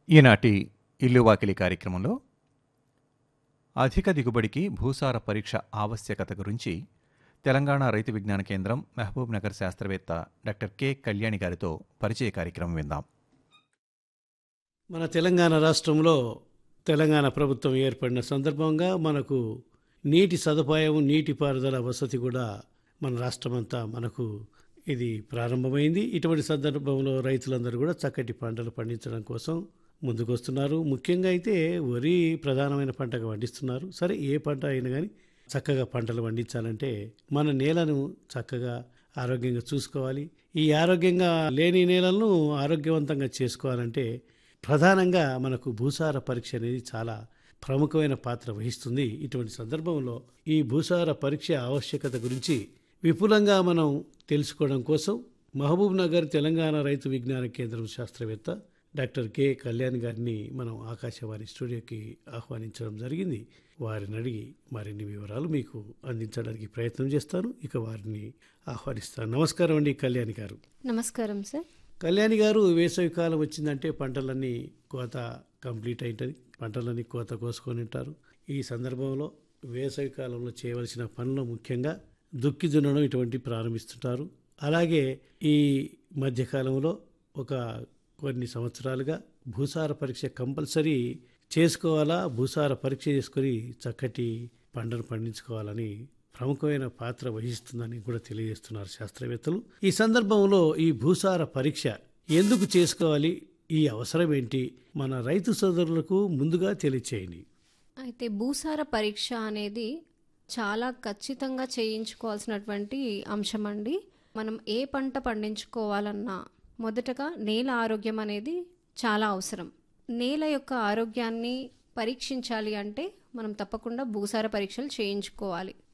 ఈనాటి ఇల్లు వాకిలి కార్యక్రమంలో అధిక దిగుబడికి భూసార పరీక్ష ఆవశ్యకత గురించి తెలంగాణ రైతు విజ్ఞాన కేంద్రం మహబూబ్ నగర్ శాస్త్రవేత్త డాక్టర్ కె కళ్యాణి గారితో పరిచయ కార్యక్రమం విందాం మన తెలంగాణ రాష్ట్రంలో తెలంగాణ ప్రభుత్వం ఏర్పడిన సందర్భంగా మనకు నీటి సదుపాయం నీటిపారుదల వసతి కూడా మన రాష్ట్రమంతా మనకు ఇది ప్రారంభమైంది ఇటువంటి సందర్భంలో రైతులందరూ కూడా చక్కటి పంటలు పండించడం కోసం ముందుకొస్తున్నారు ముఖ్యంగా అయితే వరి ప్రధానమైన పంటగా పండిస్తున్నారు సరే ఏ పంట అయినా కానీ చక్కగా పంటలు పండించాలంటే మన నేలను చక్కగా ఆరోగ్యంగా చూసుకోవాలి ఈ ఆరోగ్యంగా లేని నేలలను ఆరోగ్యవంతంగా చేసుకోవాలంటే ప్రధానంగా మనకు భూసార పరీక్ష అనేది చాలా ప్రముఖమైన పాత్ర వహిస్తుంది ఇటువంటి సందర్భంలో ఈ భూసార పరీక్ష ఆవశ్యకత గురించి విపులంగా మనం తెలుసుకోవడం కోసం మహబూబ్ నగర్ తెలంగాణ రైతు విజ్ఞాన కేంద్రం శాస్త్రవేత్త డాక్టర్ కె కళ్యాణ్ గారిని మనం ఆకాశవాణి స్టూడియోకి ఆహ్వానించడం జరిగింది వారిని అడిగి మరిన్ని వివరాలు మీకు అందించడానికి ప్రయత్నం చేస్తాను ఇక వారిని ఆహ్వానిస్తాను నమస్కారం అండి కళ్యాణి గారు నమస్కారం సార్ కళ్యాణి గారు వేసవి కాలం వచ్చిందంటే పంటలన్నీ కోత కంప్లీట్ అవుతుంది పంటలన్నీ కోత కోసుకొని ఉంటారు ఈ సందర్భంలో వేసవి కాలంలో చేయవలసిన పనులు ముఖ్యంగా దుక్కి దున్నడం ఇటువంటి ప్రారంభిస్తుంటారు అలాగే ఈ మధ్యకాలంలో ఒక కొన్ని సంవత్సరాలుగా భూసార పరీక్ష కంపల్సరీ చేసుకోవాలా భూసార పరీక్ష చేసుకొని చక్కటి పంటను పండించుకోవాలని ప్రముఖమైన పాత్ర వహిస్తుందని కూడా తెలియజేస్తున్నారు శాస్త్రవేత్తలు ఈ సందర్భంలో ఈ భూసార పరీక్ష ఎందుకు చేసుకోవాలి ఈ అవసరం ఏంటి మన రైతు సోదరులకు ముందుగా తెలియచేయండి అయితే భూసార పరీక్ష అనేది చాలా ఖచ్చితంగా చేయించుకోవాల్సినటువంటి అంశం అండి మనం ఏ పంట పండించుకోవాలన్నా మొదటగా నేల ఆరోగ్యం అనేది చాలా అవసరం నేల యొక్క ఆరోగ్యాన్ని పరీక్షించాలి అంటే మనం తప్పకుండా భూసార పరీక్షలు చేయించుకోవాలి